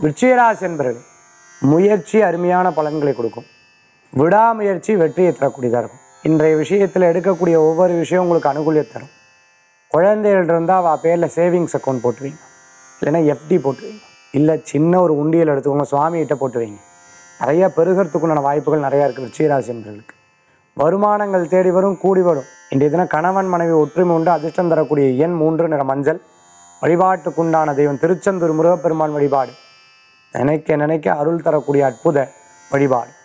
விருச்சிகராசி என்பர்கள் முயற்சி அருமையான பலன்களை கொடுக்கும் விடாமுயற்சி வெற்றியை தரக்கூடியதாக இருக்கும் இன்றைய விஷயத்தில் எடுக்கக்கூடிய ஒவ்வொரு விஷயம் உங்களுக்கு அனுகூலியம் தரும் குழந்தைகள் இருந்தால் அவள் பேரில் சேவிங்ஸ் அக்கௌண்ட் போட்டு வைங்க இல்லைன்னா எஃப்டி போட்டு வைங்க இல்லை சின்ன ஒரு உண்டியல் எடுத்துக்கோங்க சுவாமிகிட்ட போட்டு வைங்க நிறைய பெருகிறதுக்குண்டான வாய்ப்புகள் நிறையா இருக்குது விருச்சிகராசி என்பவர்களுக்கு வருமானங்கள் தேடி வரும் கூடி வரும் இன்றைய தினம் கணவன் மனைவி ஒற்றுமை உண்டு அதிர்ஷ்டம் தரக்கூடிய எண் மூன்று நிற மஞ்சள் வழிபாட்டுக்குண்டான தெய்வம் திருச்செந்தூர் முருகப்பெருமான் வழிபாடு நினைக்க நினைக்க அருள் தரக்கூடிய அற்புத வழிபாடு